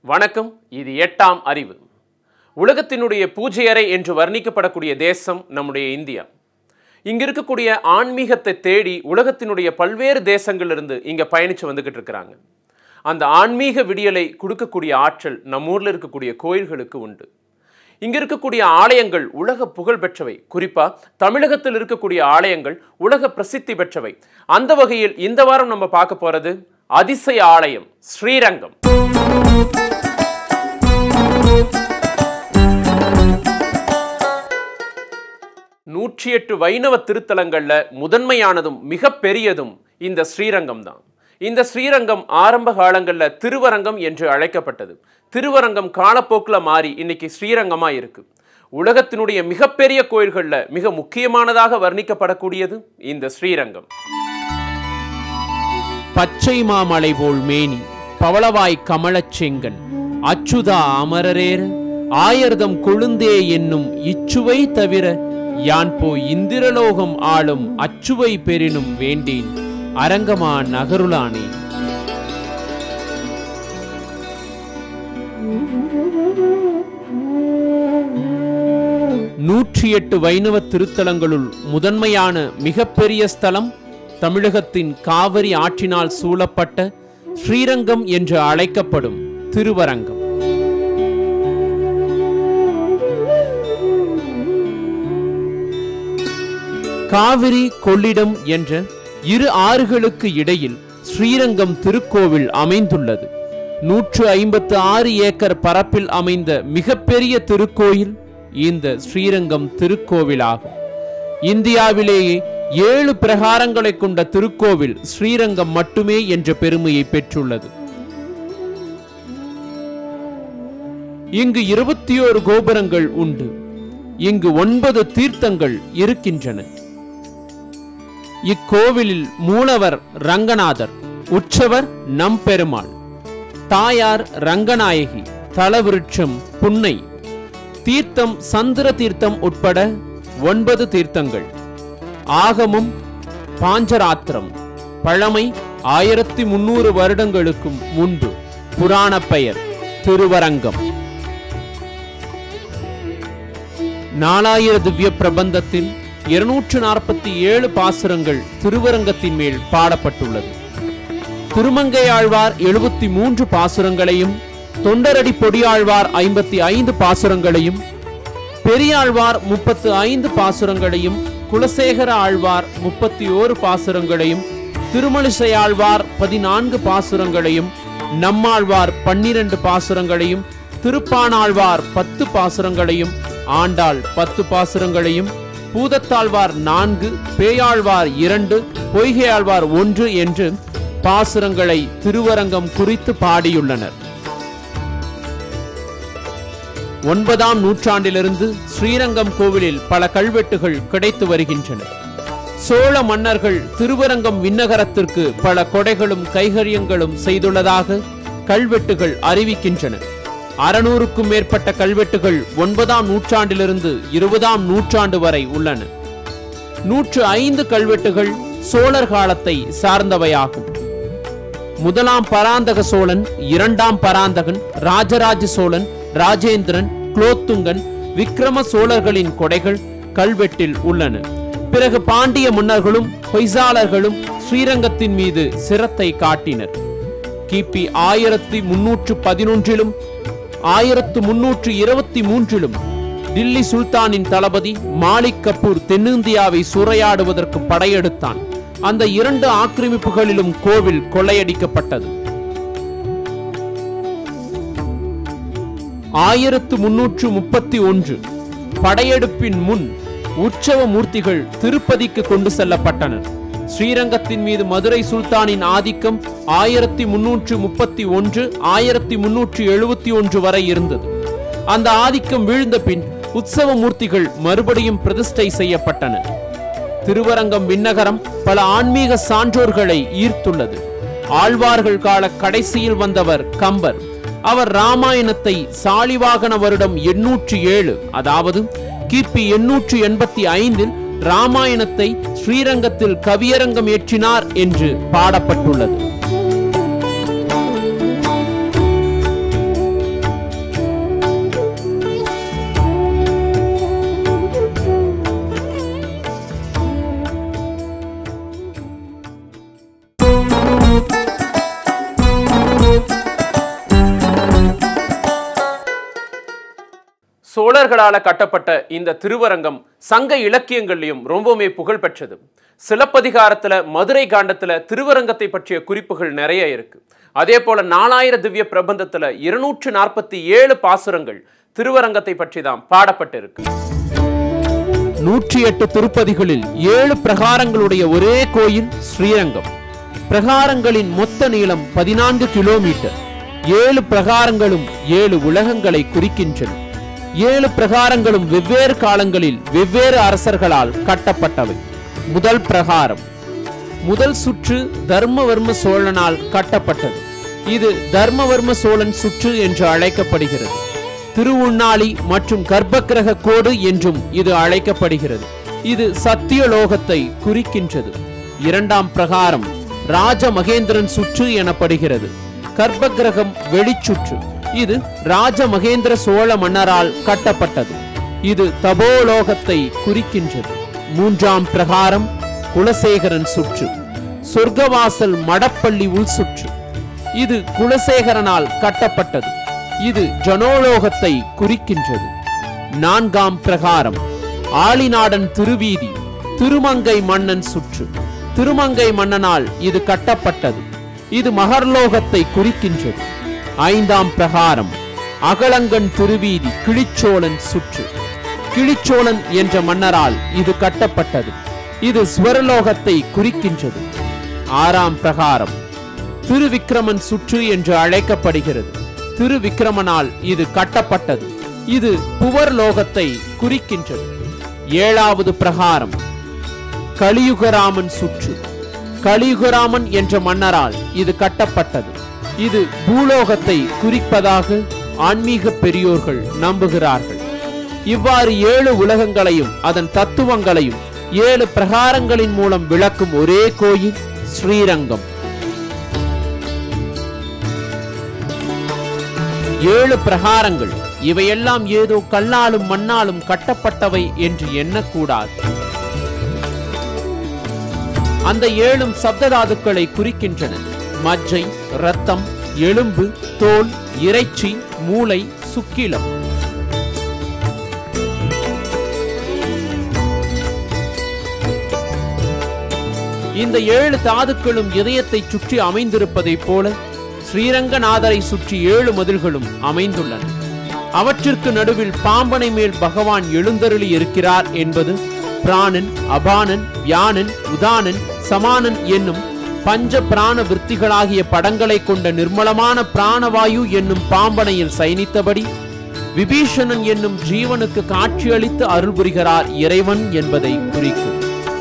வணக்கம் இது எட்டாம் அறிவு உலகத்தினுடைய பூஜையறை என்று வர்ணிக்கப்படக்கூடிய தேசம் நம்முடைய இந்தியா இங்க இருக்கக்கூடிய ஆன்மீகத்தை தேடி உலகத்தினுடைய பல்வேறு தேசங்களிலிருந்து இங்க பயணிச்சு வந்துகிட்டு இருக்கிறாங்க அந்த ஆன்மீக விடியலை கொடுக்கக்கூடிய ஆற்றல் நம்ம ஊர்ல இருக்கக்கூடிய கோயில்களுக்கு உண்டு இங்க இருக்கக்கூடிய ஆலயங்கள் உலக புகழ் பெற்றவை குறிப்பா தமிழகத்தில் இருக்கக்கூடிய ஆலயங்கள் உலக பிரசித்தி பெற்றவை அந்த வகையில் இந்த வாரம் நம்ம பார்க்க போறது அதிசய ஆலயம் ஸ்ரீரங்கம் நூற்றி எட்டு வைணவ திருத்தலங்கள்ல முதன்மையானதும் மிக பெரியதும் இந்த ஸ்ரீரங்கம் தான் இந்த ஸ்ரீரங்கம் ஆரம்ப காலங்கள்ல திருவரங்கம் என்று அழைக்கப்பட்டது திருவரங்கம் காலப்போக்கில் மாறி இன்னைக்கு ஸ்ரீரங்கமா இருக்கு உலகத்தினுடைய மிகப்பெரிய கோயில்கள்ல மிக முக்கியமானதாக வர்ணிக்கப்படக்கூடியது இந்த ஸ்ரீரங்கம் பச்சை மாமலை போல் மேனி பவளவாய் கமலச் செங்கன் அச்சுதா அமரரேற ஆயர்தம் கொழுந்தே என்னும் இச்சுவை தவிர யான் போய் இந்திரலோகம் ஆளும் அச்சுவை பெறினும் வேண்டேன் அரங்கமா நகருளானே நூற்றி எட்டு வைணவ திருத்தலங்களுள் முதன்மையான மிகப்பெரிய ஸ்தலம் தமிழகத்தின் காவிரி ஆற்றினால் சூழப்பட்ட ஸ்ரீரங்கம் என்று அழைக்கப்படும் திருவரங்கம் காவிரி கொள்ளிடம் என்ற இரு ஆறுகளுக்கு இடையில் ஸ்ரீரங்கம் திருக்கோவில் அமைந்துள்ளது நூற்று ஐம்பத்து ஆறு ஏக்கர் பரப்பில் அமைந்த மிகப்பெரிய திருக்கோயில் இந்த ஸ்ரீரங்கம் திருக்கோவிலாகும் இந்தியாவிலேயே ஏழு பிரகாரங்களை கொண்ட திருக்கோவில் ஸ்ரீரங்கம் மட்டுமே என்ற பெருமையை பெற்றுள்ளது இங்கு இருபத்தி ஓரு கோபுரங்கள் உண்டு இங்கு ஒன்பது தீர்த்தங்கள் இருக்கின்றன இக்கோவிலில் மூலவர் ரங்கநாதர் உற்சவர் நம்பெருமாள் தாயார் ரங்கநாயகி தலவிருட்சம் புன்னை தீர்த்தம் சந்திர தீர்த்தம் உட்பட ஒன்பது தீர்த்தங்கள் ஆகமம் பாஞ்சராத்திரம் பழமை ஆயிரத்தி முன்னூறு வருடங்களுக்கும் முன்பு புராண பெயர் திருவரங்கம் நாலாயிர திவ்ய பிரபந்தத்தில் இருநூற்று நாற்பத்தி ஏழு பாசுரங்கள் திருவரங்கத்தின் மேல் பாடப்பட்டுள்ளது திருமங்கையாழ்வார் எழுபத்தி மூன்று பாசுரங்களையும் தொண்டரடி பொடியாழ்வார் ஐம்பத்தி ஐந்து பாசுரங்களையும் பெரியாழ்வார் முப்பத்து ஐந்து பாசுரங்களையும் குலசேகர ஆழ்வார் முப்பத்தி ஓரு பாசுரங்களையும் திருமலிசையாழ்வார் பதினான்கு பாசுரங்களையும் நம்மாழ்வார் பன்னிரண்டு பாசுரங்களையும் திருப்பானாழ்வார் பத்து பாசுரங்களையும் ஆண்டாள் பத்து பாசுரங்களையும் பூதத்தாழ்வார் நான்கு பேயாழ்வார் இரண்டு பொய்கையாழ்வார் ஒன்று என்று பாசுரங்களை திருவரங்கம் குறித்து பாடியுள்ளனர் ஒன்பதாம் நூற்றாண்டிலிருந்து ஸ்ரீரங்கம் கோவிலில் பல கல்வெட்டுகள் கிடைத்து வருகின்றன சோழ மன்னர்கள் திருவரங்கம் விண்ணகரத்திற்கு பல கொடைகளும் கைகரியங்களும் செய்துள்ளதாக கல்வெட்டுகள் அறிவிக்கின்றன அறுநூறுக்கும் மேற்பட்ட கல்வெட்டுகள் ஒன்பதாம் நூற்றாண்டிலிருந்து இருபதாம் நூற்றாண்டு வரை உள்ளன நூற்று ஐந்து கல்வெட்டுகள் சோழர் காலத்தை சார்ந்தவையாகும் முதலாம் பராந்தக சோழன் இரண்டாம் பராந்தகன் ராஜராஜ சோழன் ராஜேந்திரன் குலோத்துங்கன் விக்ரம சோழர்களின் கொடைகள் கல்வெட்டில் உள்ளன பிறகு பாண்டிய மன்னர்களும் பொய்சாளர்களும் ஸ்ரீரங்கத்தின் மீது சிரத்தை காட்டினர் கிபி ஆயிரத்தி முன்னூற்று பதினொன்றிலும் ஆயிரத்து முன்னூற்று இருபத்தி மூன்றிலும் தில்லி சுல்தானின் தளபதி மாலிக் கபூர் தென்னிந்தியாவை சூறையாடுவதற்கு படையெடுத்தான் அந்த இரண்டு ஆக்கிரமிப்புகளிலும் கோவில் கொள்ளையடிக்கப்பட்டது ஆயிரத்து முன்னூற்று முப்பத்தி ஒன்று படையெடுப்பின் முன் உற்சவ மூர்த்திகள் திருப்பதிக்கு கொண்டு செல்லப்பட்டனர் ஸ்ரீரங்கத்தின் மீது மதுரை சுல்தானின் ஆதிக்கம் ஆயிரத்தி முன்னூற்று முப்பத்தி ஒன்று ஆயிரத்தி முன்னூற்று எழுபத்தி ஒன்று வரை இருந்தது அந்த ஆதிக்கம் வீழ்ந்த பின் உற்சவ மூர்த்திகள் மறுபடியும் பிரதிஷ்டை செய்யப்பட்டன திருவரங்கம் விண்ணகரம் பல ஆன்மீக சான்றோர்களை ஈர்த்துள்ளது ஆழ்வார்கள் கால கடைசியில் வந்தவர் கம்பர் அவர் ராமாயணத்தை சாலிவாகன வருடம் எண்ணூற்று ஏழு அதாவது கிபி எண்ணூற்று எண்பத்தி ஐந்தில் ராமாயணத்தை ஸ்ரீரங்கத்தில் கவியரங்கம் ஏற்றினார் என்று பாடப்பட்டுள்ளது சோழர்களால கட்டப்பட்ட இந்த திருவரங்கம் சங்க இலக்கியங்கள்லையும் ரொம்பவுமே புகழ் பெற்றது சிலப்பதிகாரத்துல மதுரை காண்டத்துல திருவரங்கத்தை பற்றிய குறிப்புகள் நிறைய இருக்கு அதே போல நாலாயிர திவ்ய பிரபந்தத்துல இருநூற்று நாற்பத்தி ஏழு பாசுரங்கள் திருவரங்கத்தை பற்றி தான் பாடப்பட்டிருக்கு நூற்றி எட்டு திருப்பதிகளில் ஏழு பிரகாரங்களுடைய ஒரே கோயில் ஸ்ரீரங்கம் பிரகாரங்களின் மொத்த நீளம் பதினான்கு கிலோமீட்டர் ஏழு பிரகாரங்களும் ஏழு உலகங்களை குறிக்கின்றன ஏழு பிரகாரங்களும் வெவ்வேறு காலங்களில் வெவ்வேறு அரசர்களால் கட்டப்பட்டவை முதல் பிரகாரம் முதல் சுற்று தர்மவர்ம சோழனால் கட்டப்பட்டது இது தர்மவர்ம சோழன் சுற்று என்று அழைக்கப்படுகிறது திருவுண்ணாளி மற்றும் கர்ப்பக்கிரக கோடு என்றும் இது அழைக்கப்படுகிறது இது சத்தியலோகத்தை குறிக்கின்றது இரண்டாம் பிரகாரம் ராஜ மகேந்திரன் சுற்று எனப்படுகிறது கர்ப்பகிரகம் வெளிச்சுற்று இது ராஜ மகேந்திர சோழ மன்னரால் கட்டப்பட்டது இது தபோலோகத்தை குறிக்கின்றது மூன்றாம் பிரகாரம் குலசேகரன் சுற்று சொர்க்கவாசல் மடப்பள்ளி உள் சுற்று இது குலசேகரனால் கட்டப்பட்டது இது ஜனோலோகத்தை குறிக்கின்றது நான்காம் பிரகாரம் ஆளிநாடன் திருவீதி திருமங்கை மன்னன் சுற்று திருமங்கை மன்னனால் இது கட்டப்பட்டது இது மகர்லோகத்தை குறிக்கின்றது ஐந்தாம் பிரகாரம் அகலங்கன் திருவீதி கிளிச்சோழன் சுற்று கிளிச்சோழன் என்ற மன்னரால் இது கட்டப்பட்டது இது ஸ்வரலோகத்தை குறிக்கின்றது ஆறாம் பிரகாரம் திருவிக்கிரமன் சுற்று என்று அழைக்கப்படுகிறது திருவிக்கிரமனால் இது கட்டப்பட்டது இது புவர்லோகத்தை குறிக்கின்றது ஏழாவது பிரகாரம் கலியுகராமன் சுற்று கலியுகராமன் என்ற மன்னரால் இது கட்டப்பட்டது இது பூலோகத்தை குறிப்பதாக ஆன்மீக பெரியோர்கள் நம்புகிறார்கள் இவ்வாறு ஏழு உலகங்களையும் அதன் தத்துவங்களையும் ஏழு பிரகாரங்களின் மூலம் விளக்கும் ஒரே கோயில் ஸ்ரீரங்கம் ஏழு பிரகாரங்கள் இவையெல்லாம் ஏதோ கல்லாலும் மண்ணாலும் கட்டப்பட்டவை என்று எண்ணக்கூடாது அந்த ஏழும் சப்ததாதுக்களை குறிக்கின்றன மஜ்ஜை இரத்தம் எலும்பு தோல் இறைச்சி மூளை சுக்கிலம் இந்த ஏழு தாதுக்களும் இதயத்தை சுற்றி அமைந்திருப்பதைப் போல ஸ்ரீரங்கநாதரை சுற்றி ஏழு மதில்களும் அமைந்துள்ளன அவற்றிற்கு நடுவில் பாம்பனை மேல் பகவான் எழுந்தருளி இருக்கிறார் என்பது பிராணன் அபானன் வியானன் உதானன் சமானன் என்னும் பஞ்ச பிராண விற்த்திகளாகிய படங்களை கொண்ட நிர்மலமான பிராணவாயு என்னும் பாம்பனையில் சயனித்தபடி விபீஷணன் என்னும் ஜீவனுக்கு காட்சியளித்து அருள் புரிகிறார் இறைவன் என்பதை குறிக்கும்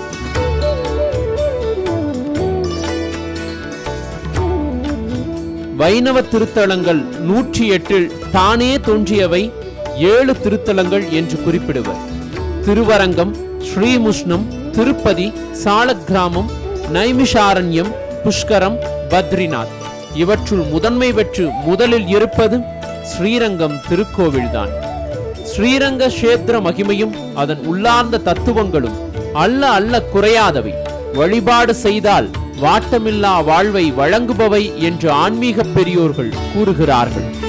வைணவ திருத்தலங்கள் நூற்றி எட்டில் தானே தோன்றியவை ஏழு திருத்தலங்கள் என்று குறிப்பிடுவர் திருவரங்கம் ஸ்ரீமுஷ்ணம் திருப்பதி சாலக்கிராமம் நைமிஷாரண்யம் புஷ்கரம் பத்ரிநாத் இவற்றுள் முதன்மை பெற்று முதலில் இருப்பது ஸ்ரீரங்கம் திருக்கோவில்தான் ஸ்ரீரங்க கஷேத்திர மகிமையும் அதன் உள்ளார்ந்த தத்துவங்களும் அல்ல அல்ல குறையாதவை வழிபாடு செய்தால் வாட்டமில்லா வாழ்வை வழங்குபவை என்று ஆன்மீக பெரியோர்கள் கூறுகிறார்கள்